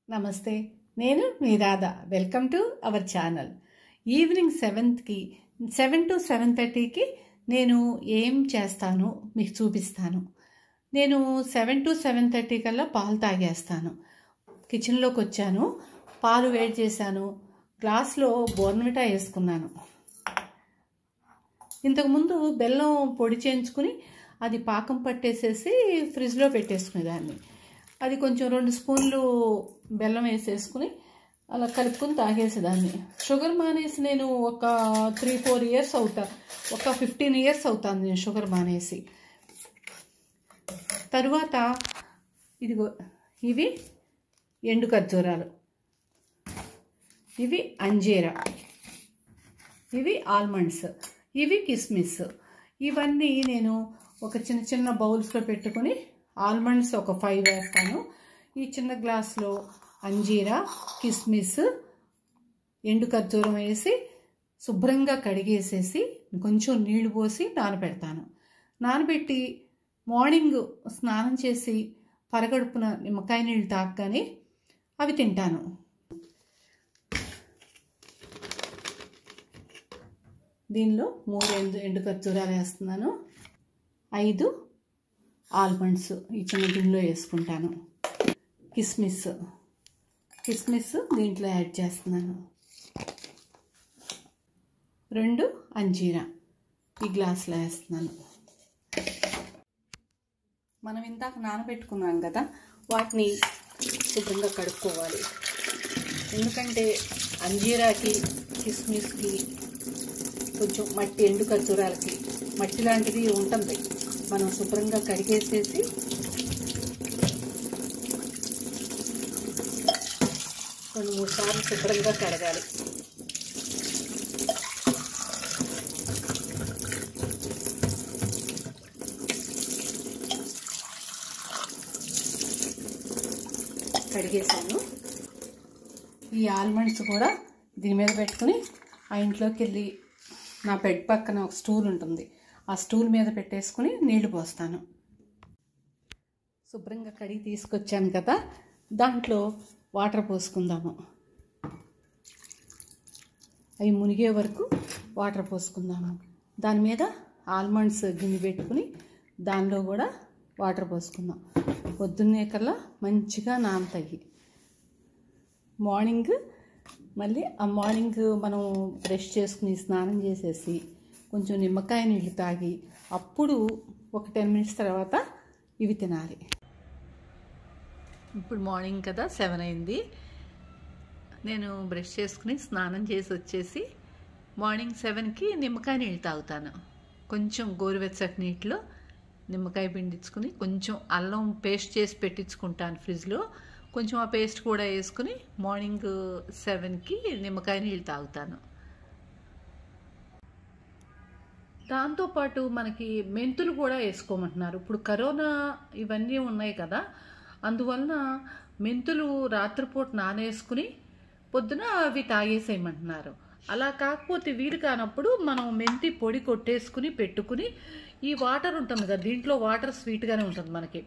నమస్తే నేను మీ Radha welcome to our channel evening సెవెంత్కి సెవెన్ టు సెవెన్ థర్టీకి నేను ఏం చేస్తాను మీకు చూపిస్తాను నేను సెవెన్ టు సెవెన్ థర్టీ కల్లా పాలు తాగేస్తాను కిచెన్లోకి వచ్చాను పాలు వేడి చేశాను గ్లాస్లో బోర్నవిటా వేసుకున్నాను ఇంతకుముందు బెల్లం పొడి చేయించుకుని అది పాకం పట్టేసేసి ఫ్రిడ్జ్లో పెట్టేసుకునేదాన్ని అది కొంచెం రెండు స్పూన్లు బెల్లం వేసేసుకుని అలా కలుపుకొని తాగేసేదాన్ని షుగర్ మానేసి నేను ఒక త్రీ ఫోర్ ఇయర్స్ అవుతా ఒక ఫిఫ్టీన్ ఇయర్స్ అవుతాను నేను షుగర్ మానేసి తరువాత ఇదిగో ఇవి ఎండు ఖర్జూరాలు ఇవి అంజీరా ఇవి ఆల్మండ్స్ ఇవి కిస్మిస్ ఇవన్నీ నేను ఒక చిన్న చిన్న బౌల్స్లో పెట్టుకుని ఆల్మండ్స్ ఒక ఫైవ్ వేస్తాను ఈ చిన్న గ్లాస్లో అంజీరా కిస్మిస్ ఎండు ఖర్జూరం వేసి శుభ్రంగా కడిగేసేసి కొంచెం నీళ్లు పోసి నానబెడతాను నానబెట్టి మార్నింగ్ స్నానం చేసి పరగడుపున నిమ్మకాయ నీళ్ళు తాగగానే అవి తింటాను దీనిలో మూడు ఎండు ఎండు ఖర్జూరాలు వేస్తున్నాను ఐదు ఆల్మండ్స్ ఈ చిన్న గిన్నెలో వేసుకుంటాను కిస్మిస్ కిస్మిస్ దీంట్లో యాడ్ చేస్తున్నాను రెండు అంజీరా ఈ గ్లాస్లో వేస్తున్నాను మనం ఇందాక నానబెట్టుకున్నాం కదా వాటిని శుభ్రంగా కడుక్కోవాలి ఎందుకంటే అంజీరాకి కిస్మిస్కి కొంచెం మట్టి ఎండు ఖర్జూరాలకి మట్టి లాంటిది ఉంటుంది మనం శుభ్రంగా కడిగేసేసి రెండు మూడు సార్లు శుభ్రంగా కడగాలి కడిగేసాను ఈ ఆల్మండ్స్ కూడా దీని మీద పెట్టుకుని ఆ ఇంట్లోకి వెళ్ళి నా బెడ్ పక్కన ఒక స్టూల్ ఉంటుంది ఆ స్టూల్ మీద పెట్టేసుకుని నీళ్లు పోస్తాను శుభ్రంగా కడిగి తీసుకొచ్చాను కదా దాంట్లో వాటర్ పోసుకుందాము అవి మునిగే వరకు వాటర్ పోసుకుందాము దాని మీద ఆల్మండ్స్ గిన్నె పెట్టుకుని దానిలో కూడా వాటర్ పోసుకుందాం పొద్దున్నే కల్లా మంచిగా నానతాయి మార్నింగ్ మళ్ళీ ఆ మార్నింగ్ మనం బ్రష్ చేసుకుని స్నానం చేసేసి కొంచెం నిమ్మకాయ నీళ్ళు తాగి అప్పుడు ఒక టెన్ మినిట్స్ తర్వాత ఇవి తినాలి ఇప్పుడు మార్నింగ్ కదా సెవెన్ అయింది నేను బ్రష్ చేసుకుని స్నానం చేసి వచ్చేసి మార్నింగ్ సెవెన్కి నిమ్మకాయ నీళ్ళు తాగుతాను కొంచెం గోరువెచ్చటి నీటిలో నిమ్మకాయ పిండించుకుని కొంచెం అల్లం పేస్ట్ చేసి పెట్టించుకుంటాను ఫ్రిడ్జ్లో కొంచెం ఆ పేస్ట్ కూడా వేసుకుని మార్నింగ్ సెవెన్కి నిమ్మకాయ నీళ్ళు తాగుతాను దాంతోపాటు మనకి మెంతులు కూడా వేసుకోమంటున్నారు ఇప్పుడు కరోనా ఇవన్నీ ఉన్నాయి కదా అందువలన మెంతులు రాత్రిపూట నానేసుకుని పొద్దున అవి తాగేసేయమంటున్నారు అలా కాకపోతే వీలు కానప్పుడు మనం మెంతి పొడి కొట్టేసుకుని పెట్టుకుని ఈ వాటర్ ఉంటుంది కదా దీంట్లో వాటర్ స్వీట్గానే ఉంటుంది మనకి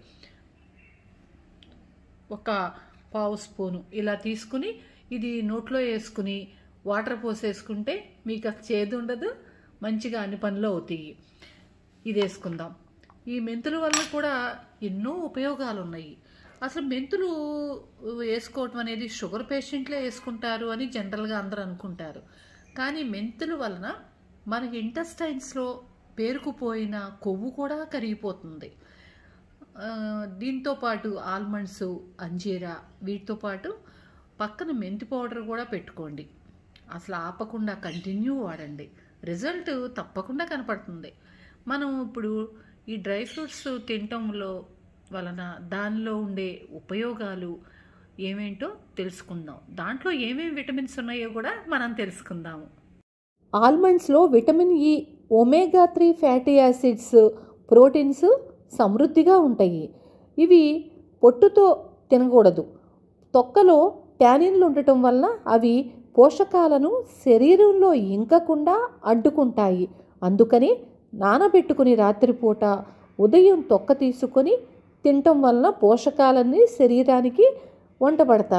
ఒక పావు స్పూను ఇలా తీసుకుని ఇది నోట్లో వేసుకుని వాటర్ పోసేసుకుంటే మీకు అది చేదు ఉండదు మంచిగా అన్ని పనులు అవుతాయి ఇది వేసుకుందాం ఈ మెంతుల వల్ల కూడా ఎన్నో ఉపయోగాలు ఉన్నాయి అసలు మెంతులు వేసుకోవటం అనేది షుగర్ పేషెంట్లే వేసుకుంటారు అని జనరల్గా అందరూ అనుకుంటారు కానీ మెంతుల వలన మనకి ఇంటెస్టైన్స్లో పేరుకుపోయిన కొవ్వు కూడా కరిగిపోతుంది దీంతో పాటు ఆల్మండ్స్ అంజీరా వీటితో పాటు పక్కన మెంతి పౌడర్ కూడా పెట్టుకోండి అసలు ఆపకుండా కంటిన్యూ వాడండి రిజల్ట్ తప్పకుండా కనపడుతుంది మనం ఇప్పుడు ఈ డ్రై ఫ్రూట్స్ తినటంలో వలన దానిలో ఉండే ఉపయోగాలు ఏమేంటో తెలుసుకుందాం దాంట్లో ఏమేమి విటమిన్స్ ఉన్నాయో కూడా మనం తెలుసుకుందాము ఆల్మండ్స్లో vitamin E omega three fatty acids proteins సమృద్ధిగా ఉంటాయి ఇవి పొట్టుతో తినకూడదు తొక్కలో ట్యానిన్లు ఉండటం వల్ల అవి పోషకాలను శరీరంలో ఇంకకుండా అడ్డుకుంటాయి అందుకని నానబెట్టుకుని రాత్రిపూట ఉదయం తొక్క తీసుకొని తినటం వలన పోషకాలన్నీ శరీరానికి వంటబడతాయి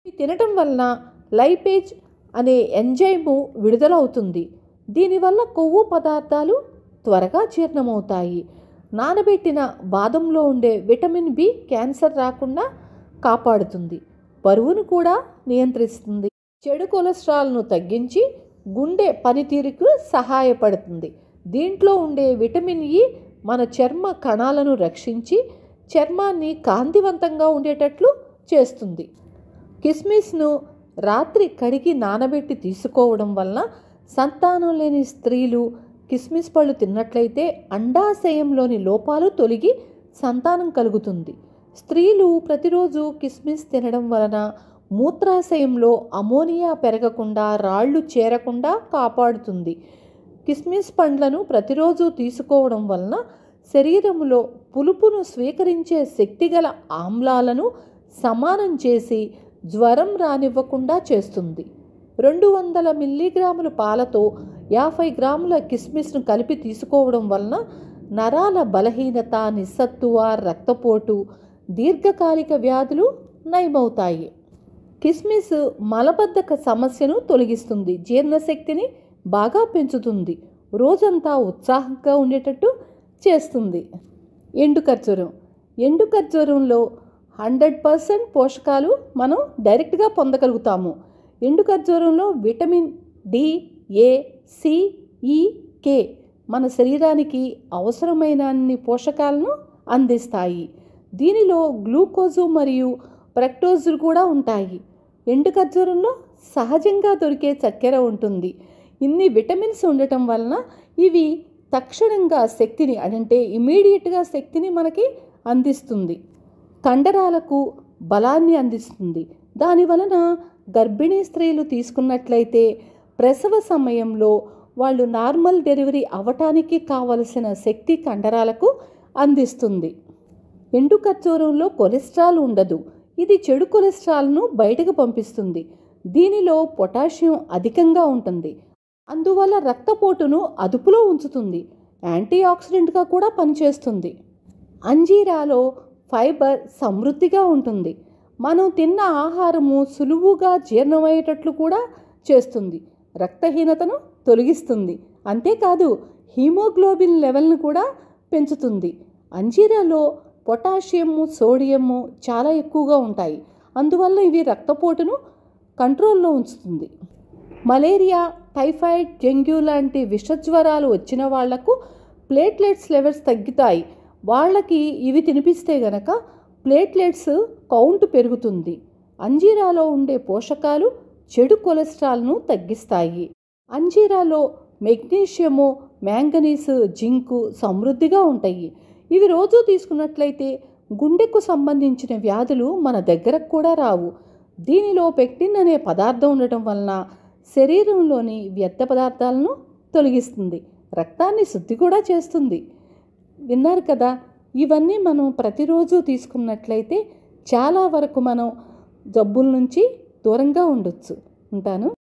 ఇవి తినటం వలన లైపేజ్ అనే ఎంజైము విడుదలవుతుంది దీనివల్ల కొవ్వు పదార్థాలు త్వరగా జీర్ణమవుతాయి నానబెట్టిన బాదంలో ఉండే విటమిన్ బి క్యాన్సర్ రాకుండా కాపాడుతుంది బరువును కూడా నియంత్రిస్తుంది చెడు కొలెస్ట్రాల్ను తగ్గించి గుండె పనితీరుకు సహాయపడుతుంది దీంట్లో ఉండే విటమిన్ ఇ మన చర్మ కణాలను రక్షించి చర్మాన్ని కాంతివంతంగా ఉండేటట్లు చేస్తుంది కిస్మిస్ను రాత్రి కడిగి నానబెట్టి తీసుకోవడం వలన సంతానం లేని స్త్రీలు కిస్మిస్ పళ్ళు తిన్నట్లయితే అండాశయంలోని లోపాలు తొలగి సంతానం కలుగుతుంది స్త్రీలు ప్రతిరోజు కిస్మిస్ తినడం వలన మూత్రాశయంలో అమోనియా పెరగకుండా రాళ్ళు చేరకుండా కాపాడుతుంది కిస్మిస్ పండ్లను ప్రతిరోజు తీసుకోవడం వలన శరీరంలో పులుపును స్వీకరించే శక్తిగల ఆమ్లాలను సమానం చేసి జ్వరం రానివ్వకుండా చేస్తుంది రెండు వందల మిల్లీగ్రాముల పాలతో యాభై గ్రాముల కిస్మిస్ను కలిపి తీసుకోవడం వలన నరాల బలహీనత నిస్సత్తువ రక్తపోటు దీర్ఘకాలిక వ్యాధులు నయమవుతాయి కిస్మిస్ మలబద్ధక సమస్యను తొలగిస్తుంది జీర్ణశక్తిని బాగా పెంచుతుంది రోజంతా ఉత్సాహంగా ఉండేటట్టు చేస్తుంది ఎండు ఖర్జూరం ఎండు ఖర్జూరంలో హండ్రెడ్ పర్సెంట్ పోషకాలు మనం డైరెక్ట్గా పొందగలుగుతాము ఎండు ఖర్జూరంలో vitamin D A C E K మన శరీరానికి అవసరమైన అన్ని పోషకాలను అందిస్తాయి దీనిలో గ్లూకోజు మరియు ఫ్రక్టోజులు కూడా ఉంటాయి ఎండు ఖర్జూరంలో సహజంగా దొరికే చక్కెర ఉంటుంది ఇన్ని విటమిన్స్ ఉండటం వలన ఇవి తక్షణంగా శక్తిని అంటే ఇమీడియట్గా శక్తిని మనకి అందిస్తుంది కండరాలకు బలాన్ని అందిస్తుంది దాని వలన గర్భిణీ స్త్రీలు తీసుకున్నట్లయితే ప్రసవ సమయంలో వాళ్ళు నార్మల్ డెలివరీ అవ్వటానికి కావలసిన శక్తి కండరాలకు అందిస్తుంది ఎండు ఖర్జూరంలో కొలెస్ట్రాల్ ఉండదు ఇది చెడు కొలెస్ట్రాల్ను బయటకు పంపిస్తుంది దీనిలో పొటాషియం అధికంగా ఉంటుంది అందువల్ల రక్తపోటును అదుపులో ఉంచుతుంది యాంటీ ఆక్సిడెంట్గా కూడా పనిచేస్తుంది అంజీరాలో ఫైబర్ సమృద్ధిగా ఉంటుంది మనం తిన్న ఆహారము సులువుగా జీర్ణమయ్యేటట్లు కూడా చేస్తుంది రక్తహీనతను తొలగిస్తుంది అంతేకాదు హీమోగ్లోబిన్ లెవెల్ను కూడా పెంచుతుంది అంజీరాలో పొటాషియము సోడియము చాలా ఎక్కువగా ఉంటాయి అందువల్ల ఇవి రక్తపోటును కంట్రోల్లో ఉంచుతుంది మలేరియా టైఫాయిడ్ డెంగ్యూ లాంటి విషజ్వరాలు వచ్చిన వాళ్లకు ప్లేట్లెట్స్ లెవెల్స్ తగ్గుతాయి వాళ్ళకి ఇవి తినిపిస్తే గనక ప్లేట్లెట్స్ కౌంట్ పెరుగుతుంది అంజీరాలో ఉండే పోషకాలు చెడు కొలెస్ట్రాల్ను తగ్గిస్తాయి అంజీరాలో మెగ్నీషియము మ్యాంగనీస్ జింకు సమృద్ధిగా ఉంటాయి ఇవి రోజు తీసుకున్నట్లయితే గుండెకు సంబంధించిన వ్యాధులు మన దగ్గరకు కూడా రావు దీనిలో పెక్టిన్ అనే పదార్థం ఉండటం వలన శరీరంలోని వ్యర్థ పదార్థాలను తొలగిస్తుంది రక్తాన్ని శుద్ధి కూడా చేస్తుంది విన్నారు కదా ఇవన్నీ మనం ప్రతిరోజు తీసుకున్నట్లయితే చాలా వరకు మనం జబ్బుల నుంచి దూరంగా ఉండొచ్చు ఉంటాను